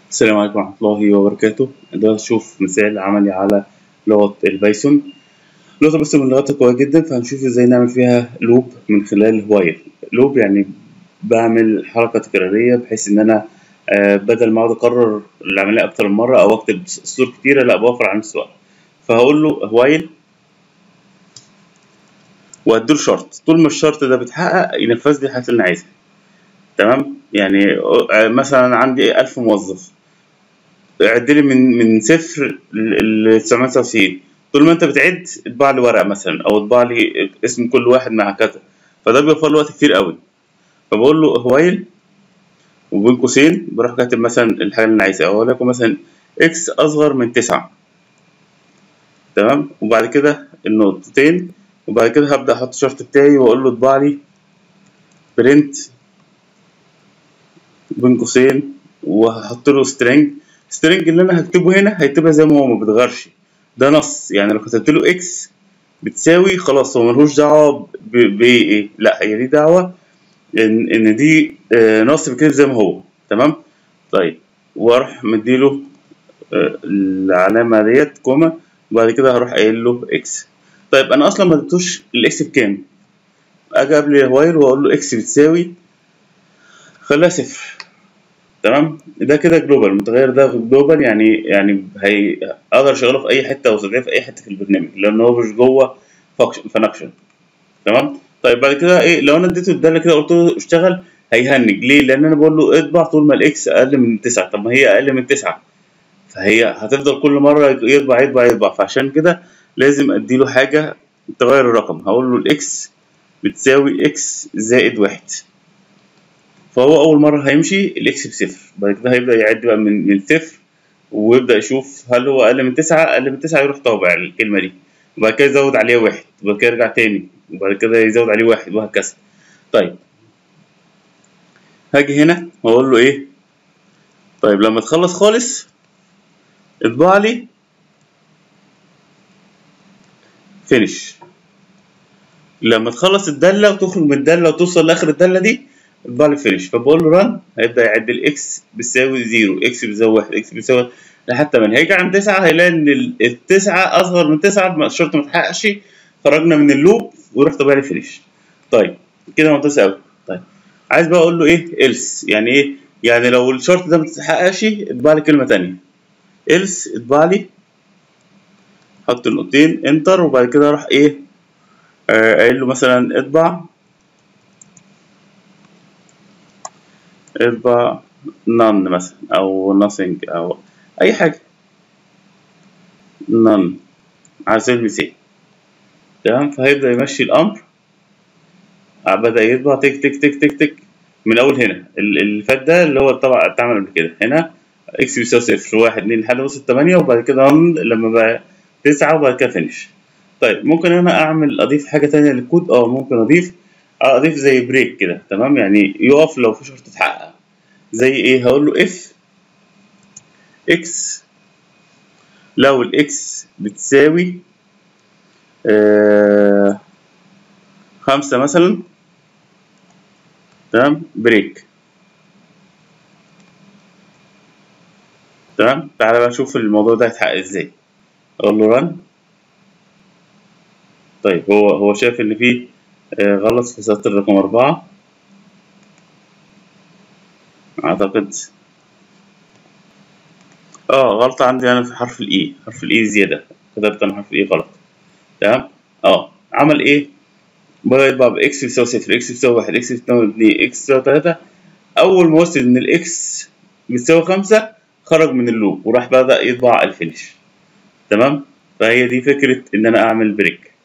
السلام عليكم ورحمة الله وبركاته ده نشوف مثال عملي على لغة البايثون لغة البايثون من اللغات القوية جدا فهنشوف ازاي نعمل فيها لوب من خلال وايل لوب يعني بعمل حركة تكرارية بحيث ان انا آه، بدل ما اقعد اكرر العملية اكتر من مرة او اكتب سطور كتيرة لا بوفر على نفس الوقت فهقول له وايل واديله شرط طول ما الشرط ده بيتحقق ينفذ لي الحاجات اللي انا عايزها تمام يعني آه، مثلا عندي 1000 موظف عد لي من من صفر ل 999 طول ما انت بتعد اطبع لي ورقه مثلا او اطبع لي اسم كل واحد مع كذا فده بيوفر لي وقت كتير قوي فبقول له هوايل وبين قوسين بروح كاتب مثلا الحاجه اللي انا عايزها وليكن مثلا اكس اصغر من تسعة تمام وبعد كده النقطتين وبعد كده هبدا احط الشرط بتاعي واقول له اطبع لي برنت بين قوسين وهحط له سترينج سترينج اللي انا هكتبه هنا هيكتبها زي ما هو ما بيتغيرش ده نص يعني لو كتبت له اكس بتساوي خلاص هو ملوش دعوه بايه لا هي دي دعوه ان ان دي آه، نص بكتب زي ما هو تمام طيب واروح مديله آه، العلامه ديت كوما وبعد كده هروح قايل له اكس طيب انا اصلا ما اديتوش الاكس بكام اجي قبل الوايل واقول له اكس بتساوي خليها صفر تمام ده كده جلوبال المتغير ده جلوبال يعني يعني هي اقدر اشغله في اي حته واستخدمه في اي حته في البرنامج لان هو مش جوه فانكشن تمام طيب بعد كده ايه لو انا اديته الداله كده قلت له اشتغل هيهنج ليه لان انا بقول له اطبع طول ما الاكس اقل من 9 طب ما هي اقل من 9 فهي هتفضل كل مره يطبع يطبع يطبع فعشان كده لازم اديله حاجه تغير الرقم هقول له الاكس بتساوي اكس زائد واحد فهو اول مره هيمشي الاكس بصفر بعد كده هيبدا يعد بقى من من صفر ويبدا يشوف هل هو اقل من تسعة اقل من تسعة يروح طابع الكلمه دي وبعد كده يزود عليها واحد وبعد كده يرجع تاني وبعد كده يزود عليه واحد وهكذا طيب هاجي هنا واقول له ايه طيب لما تخلص خالص اطبع لي فينش لما تخلص الداله وتخرج من الداله وتوصل لاخر الداله دي اطبع لي فينش فبقول له ران هيبدا يعد الاكس بيساوي زيرو اكس بيساوي واحد اكس بيساوي لحد 8 هيجي عند 9 هيلاقي ان ال- التسعه اصغر من 9 الشرط ما اتحققش خرجنا من اللوب ويروح طابع لي فينش طيب كده ممتاز قوي طيب عايز بقى اقول له ايه إلس يعني ايه يعني لو الشرط ده ما اتحققش اطبع لي كلمه تانية إلس اطبع لي حط النقطتين انتر وبعد كده اروح ايه آه، قايل له مثلا اطبع اطبع none مثلا او nothing او اي حاجه none على سبيل المثال تمام فهيبدا يمشي الامر بدا يطبع تك تك تك تك تك من اول هنا ال- اللي فات ده اللي هو طبعا اتعمل قبل كده هنا اكس بيساوي صفر واحد اتنين لحد ما وصل تمانية وبعد كده run لما بقى تسعة وبعد كده فينش طيب ممكن انا اعمل اضيف حاجه تانية للكود اه ممكن اضيف اضيف زي بريك كده تمام يعني يقف لو في شرط اتحقق زي ايه هقول له اف اكس لو الاكس بتساوي آه خمسة مثلا تمام بريك تمام تعالى بقى نشوف الموضوع ده هيتحقق ازاي اقول له رن طيب هو هو شايف ان في آه، غلط في سطر رقم أربعة أعتقد اه غلطة عندي أنا في حرف الإي حرف الإي زيادة كتبت أنا حرف الإي غلط تمام اه عمل إيه؟ بدأ يطبع بإكس بيساوي صفر إكس بيساوي واحد إكس بيساوي اتنين إكس بيساوي تلاتة أول ما وصل إن الإكس بتساوي خمسة خرج من اللوب وراح بدأ يطبع الفينش تمام فهي دي فكرة إن أنا أعمل بريك